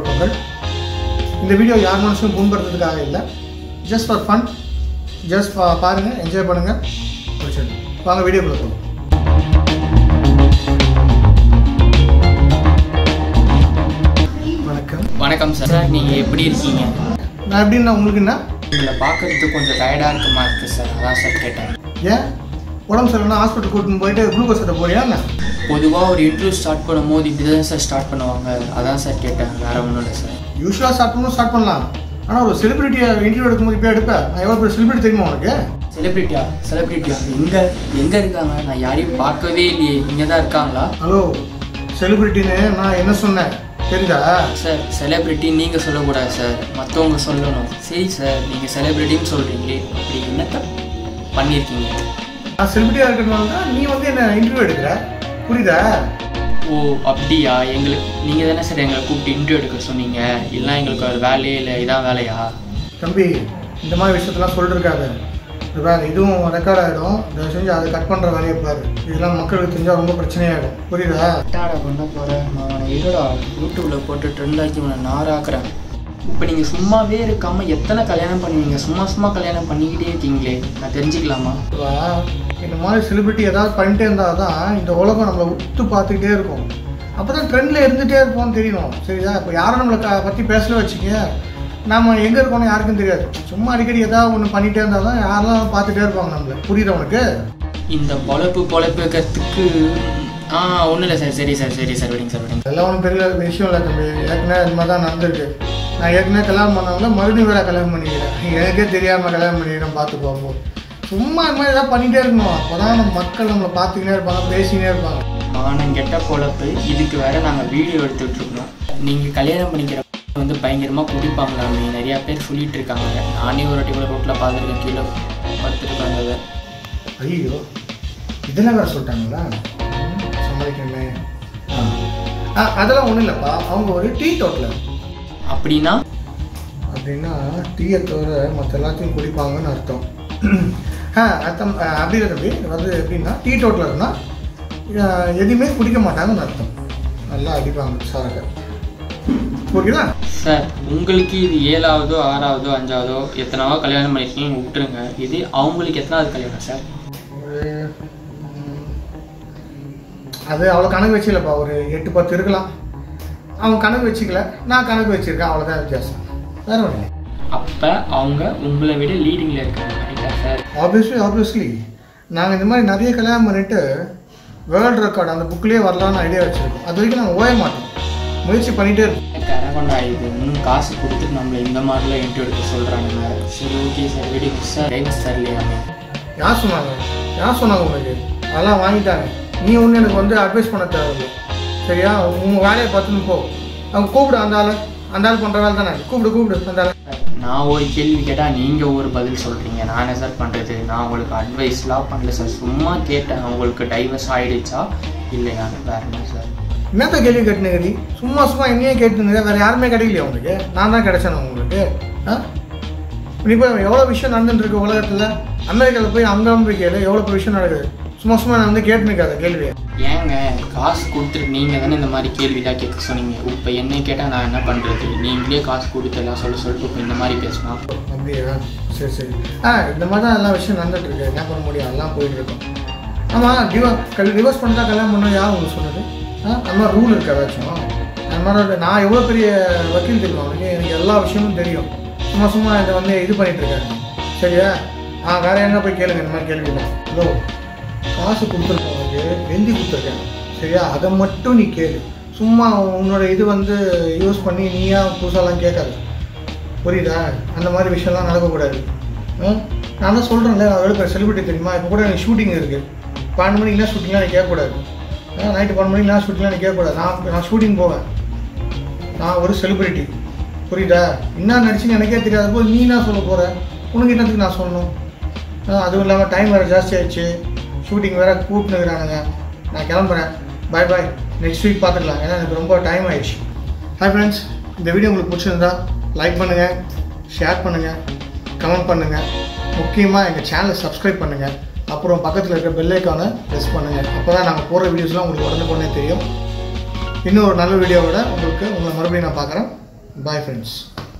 பொங்கல் இந்த வீடியோ யார் மனசும் புண்படுறதுக்காக இல்லை ஜஸ்ட் ஃபார் ஃபன் ஜஸ்ட் பாருங்கள் என்ஜாய் பண்ணுங்கள் பிடிச்சிருக்கு வாங்க வீடியோக்குள்ள போகலாம் வணக்கம் வணக்கம் சார் சார் நீங்கள் எப்படி இருக்கீங்க நான் எப்படின்னா உங்களுக்கு என்ன உங்களை பார்க்கறதுக்கு கொஞ்சம் டயர்டாக இருக்குமா இருக்குது சார் அதான் சார் கேட்டேன் ஏன் உடம்பு சரியில்லைனா ஹாஸ்பிட்டல் கூட்டின்னு போயிட்டு குளுக்கோஸ் எடுத்து போறியா என்ன பொதுவாக ஒரு இன்டர்வியூ ஸ்டார்ட் பண்ணும்போது இப்படி தான் சார் ஸ்டார்ட் பண்ணுவாங்க அதான் சார் கேட்டேன் வேற ஒன்றும் இல்லை சார் யூஸ்வலாக ஸ்டார்ட் பண்ணணும் ஸ்டார்ட் பண்ணலாம் ஆனால் ஒரு செலிபிரிட்டியை இன்டர்வியூ எடுக்கும்போது இப்போ எடுப்பேன் நான் எவ்வளோ பெரிய செலிபிரிட்டி தெரியுமா உனக்கு செலிப்ரிட்டியா செலிப்ரிட்டியா எங்கே எங்கே இருக்காங்க நான் யாரையும் பார்க்கவே இல்லையே இங்கே தான் இருக்காங்களா ஹலோ செலிபிரிட்டின்னு நான் என்ன சொன்னேன் தெரியுதா சார் செலிப்ரிட்டி நீங்கள் சொல்லக்கூடாது சார் மற்றவங்க சொல்லணும் சரி சார் நீங்கள் செலிப்ரிட்டின்னு சொல்கிறீங்களே அப்படி என்னத்த பண்ணியிருக்கீங்க நான் செலிபிரிட்டியாக இருக்கிறதுனால தான் நீ வந்து என்ன இன்டர்வியூ எடுக்கிற புரியுதா ஓ அப்படியா எங்களுக்கு நீங்கள் தானே சார் எங்களை கூப்பிட்டு இன்டர்வியூ எடுக்க சொன்னீங்க இல்லை எங்களுக்கு ஒரு வேலையே இல்லை இதான் வேலையா தம்பி இந்த மாதிரி விஷயத்தெல்லாம் சொல்லிட்டு இருக்காத இது வேறு இதுவும் ரெக்கார்ட் ஆகிடும் தயவு செஞ்சு அதை கட் பண்ணுற வேலையை பாரு இதெல்லாம் மக்களுக்கு தெரிஞ்சால் ரொம்ப பிரச்சனையாகிடும் புரியுதா டாடா பண்ண போகிறேன் நான் அவனை இருடா யூடியூப்பில் போட்டு ட்ரெண்ட் ஆக்கி உன்னை நாராக்குறேன் இப்போ நீங்கள் சும்மாவே இருக்காமல் எத்தனை கல்யாணம் பண்ணுவீங்க சும்மா சும்மா கல்யாணம் பண்ணிக்கிட்டே இருக்கீங்களே நான் தெரிஞ்சுக்கலாமா வா, இந்த மாதிரி செலிபிரிட்டி ஏதாவது பண்ணிட்டே இருந்தால் தான் இந்த உலகம் நம்மளை உத்து பார்த்துக்கிட்டே இருக்கும் அப்போ தான் ட்ரெண்டில் இருந்துகிட்டே இருப்போம்னு தெரியும் சரியா இப்போ யாரும் நம்மளை க பற்றி பேசல வச்சுக்க நாம எங்கே இருக்கோம்னு யாருக்கும் தெரியாது சும்மா அடிக்கடி ஏதாவது ஒன்று பண்ணிகிட்டே இருந்தால் தான் யாரெல்லாம் பார்த்துட்டே இருப்பாங்க நம்மளை புரியுதா உனக்கு இந்த பொழப்பு பொழப்பு இருக்கிறதுக்கு ஆ ஒன்றும் இல்லை சார் சரி சார் சரி சார் விடுங்க சார் விடுங்க அதெல்லாம் ஒன்றும் பெரிய விஷயம் இல்லை தம்பி ஏற்கனவே இந்த மாதிரி தான் நடந்திருக்கு நான் ஏற்கனவே கல்யாணம் பண்ணவங்க மறுபடியும் வேற கல்யாணம் பண்ணிக்கிறேன் எனக்கே தெரியாமல் கல்யாணம் பண்ணிக்கிறேன் பார்த்து போகும்போது சும்மா இந்த மாதிரி ஏதாவது பண்ணிகிட்டே இருக்கணும் அப்போ தான் நம்ம மக்கள் நம்மளை பார்த்துக்கிட்டே இருப்பாங்க பேசிக்கிட்டே இருப்பாங்க மானம் கெட்ட பொழப்பு இதுக்கு வேற நாங்கள் வீடியோ எடுத்துட்டு இருக்கோம் நீங்கள் கல்யாணம் பண்ணிக்கிற வந்து பயங்கரமாக குடிப்பாங்களாமே நிறையா பேர் சொல்லிட்டு இருக்காங்க நானே ஒரு வாட்டி கூட ரோட்டில் பார்த்துருக்கேன் கீழே படுத்துருக்காங்க ஐயோ இதெல்லாம் வேறு சொல்லிட்டாங்களா ம், சமாளிக்கணுமே ஆ. ஆ அதெல்லாம் ஒன்றும் இல்லைப்பா அவங்க ஒரு டீ டோட்டில் அப்படின்னா அப்படின்னா டீயை தவிர மற்ற எல்லாத்தையும் குடிப்பாங்கன்னு அர்த்தம் ஆ அர்த்தம் ஆ, அப்படி இல்லை தம்பி அது எப்படின்னா டீ டோட்டில் இருந்தால் எதுவுமே குடிக்க மாட்டாங்கன்னு அர்த்தம் நல்லா அடிப்பாங்க சாரக ஓகேவா சார் உங்களுக்கு இது ஏழாவதோ ஆறாவதோ அஞ்சாவதோ எத்தனாவோ கல்யாணம் பண்ணிருக்கீங்க விட்டுருங்க இது அவங்களுக்கு எத்தனாவது கல்யாணம் சார் ஒரு ம், அது அவ்வளோ கணக்கு வச்சுக்கலப்பா ஒரு எட்டு பத்து இருக்கலாம் அவன் கணக்கு வச்சுக்கல நான் கணக்கு வச்சுருக்கேன் அவ்வளோதான் வித்தியாசம் வேற ஒன்றும் இல்லை அப்போ அவங்க உங்களை விட லீடிங்கில் இருக்காங்க ரைட்டா சார் ஆப்வியஸ்லி ஆப்வியஸ்லி நாங்கள் இந்த மாதிரி நிறைய கல்யாணம் பண்ணிட்டு வேர்ல்டு ரெக்கார்டு அந்த புக்லேயே வரலான்னு ஐடியா வச்சுருக்கோம் அது வரைக்கும் நாங்கள் ஓய மாட்டோம் முயற்சி பண்ணிகிட்டே இருக்கோம் கரகொண்டா இது இன்னும் காசு கொடுத்துட்டு நம்மளை இந்த மாதிரிலாம் இன்டர்வியூ எடுக்க சொல்கிறாங்க சரி ஓகே சார் விடுங்க சார் டைவர்ஸ் தரலையாமே யார் சொன்னாங்க யார் சொன்னாங்க உனக்கு அதெல்லாம் வாங்கிட்டாங்க நீ ஒன்று எனக்கு வந்து அட்வைஸ் பண்ண தேவையில்லை சரியா உங்கள் வேலையை பார்த்துன்னு போ அவங்க கூப்பிடு அந்த ஆளை அந்த ஆள் பண்ணுற வேலை தானே கூப்பிடு கூப்பிடு அந்த ஆளை நான் ஒரு கேள்வி கேட்டால் நீங்கள் ஒரு பதில் சொல்கிறீங்க நான் என்ன சார் பண்ணுறது நான் உங்களுக்கு அட்வைஸ்லாம் பண்ணல சார் சும்மா கேட்டேன் உங்களுக்கு டைவர்ஸ் ஆயிடுச்சா இல்லையா வேற என்ன சார் என்னத்த கேள்வி கேட்டுனுக்கிறீ சும்மா சும்மா என்னையே கேட்டுனுங்க வேறு யாருமே கிடைக்கலையா உங்களுக்கு நான் தான் கிடைச்சேன் உங்களுக்கு ஆ இப்போ எவ்வளோ விஷயம் நடந்துட்டு இருக்கு உலகத்தில் அமெரிக்காவில் போய் அங்கே போய் கேளு எவ்வளோ பெரிய விஷயம் நடக்குது சும்மா சும்மா நான் வந்து கேட்டுனுக்காத கேள்வியை ஏங்க காசு கொடுத்துட்டு நீங்கள் தானே இந்த மாதிரி கேள்விலாம் கேட்க சொன்னீங்க இப்போ என்ன கேட்டால் நான் என்ன பண்ணுறது நீங்களே காசு கொடுத்து எல்லாம் சொல்ல சொல்லிட்டு இப்போ இந்த மாதிரி பேசினா அப்படியா சரி சரி ஆ இந்த மாதிரி தான் எல்லா விஷயம் நடந்துட்டு இருக்கு என்ன பண்ண முடியும் எல்லாம் போயிட்டு இருக்கோம் ஆமாம் டிவோ கல் டிவோர்ஸ் பண்ணா கல்யாணம் பண்ண யார் உங்களுக்கு சொன்னது ஆ அந்த மாதிரி ரூல் இருக்கு ஏதாச்சும் அந்த மாதிரி நான் எவ்வளோ பெரிய வக்கீல் தெரியும் அவனுக்கு எனக்கு எல்லா விஷயமும் தெரியும் சும்மா சும்மா இதை வந்து இது பண்ணிட்டு இருக்காரு சரியா ஆ வேற எங்கே போய் கேளுங்க இந்த மாதிரி கேள்வியில் ஹலோ காசு கொடுத்துருக்கேன் உனக்கு எழுதி கொடுத்துருக்கேன் சரியா அதை மட்டும் நீ கேளு சும்மா உன்னோட இது வந்து யூஸ் பண்ணி நீயா புதுசாலாம் கேட்காத புரியுதா அந்த மாதிரி விஷயம்லாம் நடக்கக்கூடாது ம்? நான் தான் சொல்கிறேன்ல நான் எவ்வளோ பேர் செலிபிரிட்டி தெரியுமா இப்போ கூட எனக்கு ஷூட்டிங் இருக்குது பன்னெண்டு மணிக்கெலாம் ஷூட்டிங்லாம் நீ கேட்கக்கூடாது நைட்டு பன்னெண்டு மணிக்கெலாம் ஷூட்டிங்லாம் நீ கேட்கக்கூடாது நான் நான் ஷூட்டிங் போவேன் நான் ஒரு செலிபிரிட்டி புரியுதா என்ன நடிச்சுன்னு எனக்கே தெரியாத போது நீ என்ன சொல்ல போகிற உனக்கு என்னத்துக்கு நான் சொல்லணும் ஆ, அதுவும் இல்லாமல் டைம் வேறு ஜாஸ்தி ஆயிடுச்சு ஷூட்டிங் வேறு கூப்பிட்டுக்கிறானுங்க நான் கிளம்புறேன் பாய் பாய் நெக்ஸ்ட் வீக் பார்த்துக்கலாம் ஏன்னா எனக்கு ரொம்ப டைம் ஆயிடுச்சு ஹாய் ஃப்ரெண்ட்ஸ் இந்த வீடியோ உங்களுக்கு பிடிச்சிருந்தா லைக் பண்ணுங்கள் ஷேர் பண்ணுங்கள் கமெண்ட் பண்ணுங்கள் முக்கியமாக எங்கள் சேனலை சப்ஸ்கிரைப் பண்ணுங்கள் அப்புறம் பக்கத்தில் இருக்க பெல் ஐக்கானை ப்ரெஸ் பண்ணுங்கள் அப்போ தான் நாங்கள் போடுற வீடியோஸ்லாம் உங்களுக்கு உடனுக்குடனே தெரியும் இன்னும் ஒரு நல்ல வீடியோவோட உங்களுக்கு உங்களை மறுபடியும் நான் பார்க்குறேன் பாய் ஃப்ரெண்ட்ஸ்